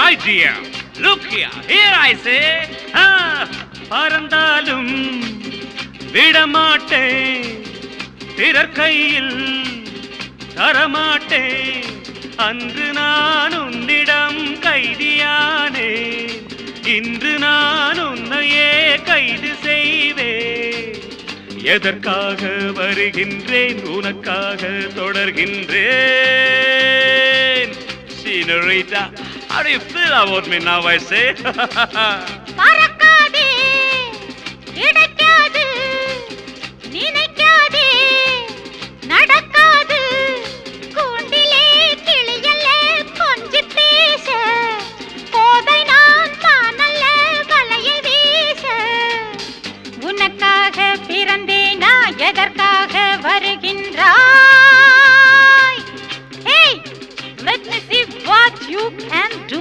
my dear. Look here, here I say. Ah, பறந்தாலும் விடமாட்டேன் பிறர் கையில் தரமாட்டேன் அன்று நான் உன்னிடம் கைதியானே இன்று நான் உன்னையே கைது செய்வேன் எதற்காக வருகின்றேன் உனக்காக தொடர்கின்றேன் Senorita, how do you feel about me now, I say? பறக்காதே கிடைக்காது நினைக்காதே நடக்காது கூண்டிலே கிளியல்ல கொஞ்சி பேச போதை நான் தானல்ல வலையை வீச உனக்காக பிறந்தேனா எதற்காக வருகின்றாய் Hey, let me see what you can do.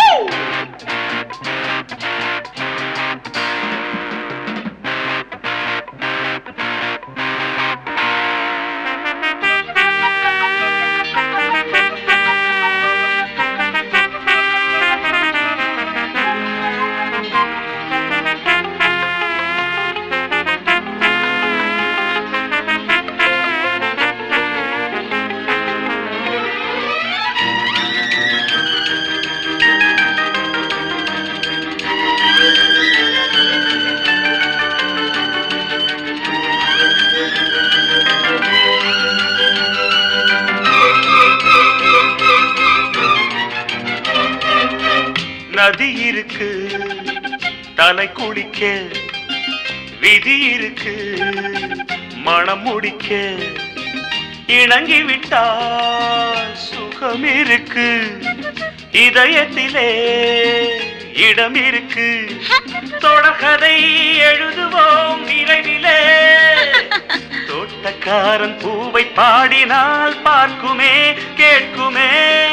நதி இருக்கு தலை குளிக்க விதி இருக்கு மனம் முடிக்க இணங்கி விட்டால் சுகம் இருக்கு இதயத்திலே இடம் இருக்கு தொடர்கதை எழுதுவோம் விரைவிலே தோட்டக்காரன் பூவை பாடினால் பார்க்குமே கேட்குமே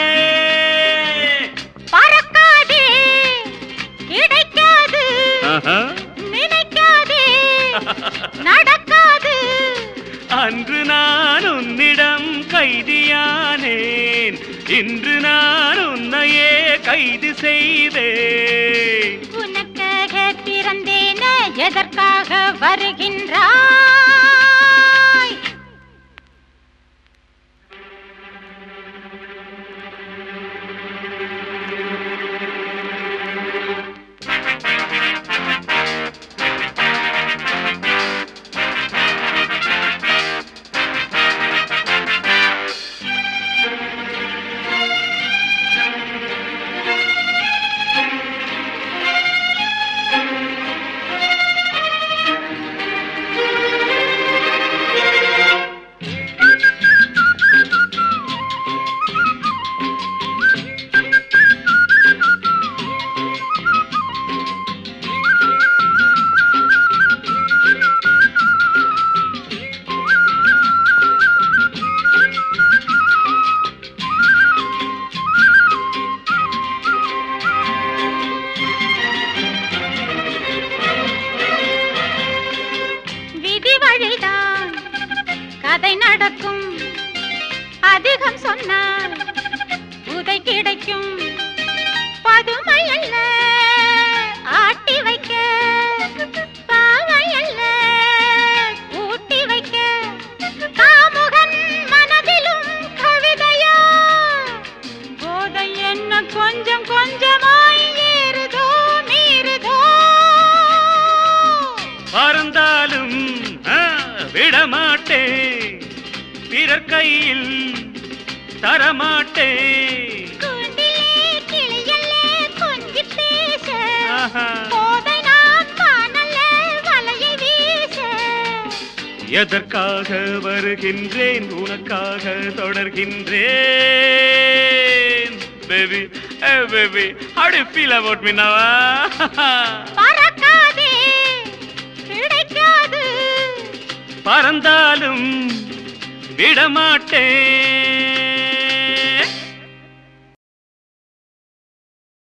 பறக்காதே கிடைக்காது நினைக்காதே நடக்காது அன்று நான் உன்னிடம் கைதியானேன் இன்று நான் உன்னையே கைது செய்தேன் உனக்காக பிறந்தேன எதற்காக வருகின்றாய் விதி வழிதான் கதை நடக்கும் அதிகம் சொன்னால் உதை கிடைக்கும் பதுமை அல்ல ஆட்டி வைக்க பாவை அல்ல ஊட்டி வைக்க காமுகன் மனதிலும் கவிதையா போதை என்ன கொஞ்சம் கொஞ்சமாய் ஏறுதோ மீறுதோ பறந்தாலும் ஆ, விடமாட்டேன் பிறர் கையில் தரமாட்டேன் கூண்டிலே கிளியல்லே கொஞ்சி பேச ஆஹா. போதை நான் தானல்ல வலையை வீச எதற்காக வருகின்றேன் உனக்காக தொடர்கின்றேன் baby baby how do you feel about me now பறக்காதே கிடைக்காது பறந்தாலும் விடமாட்டேன்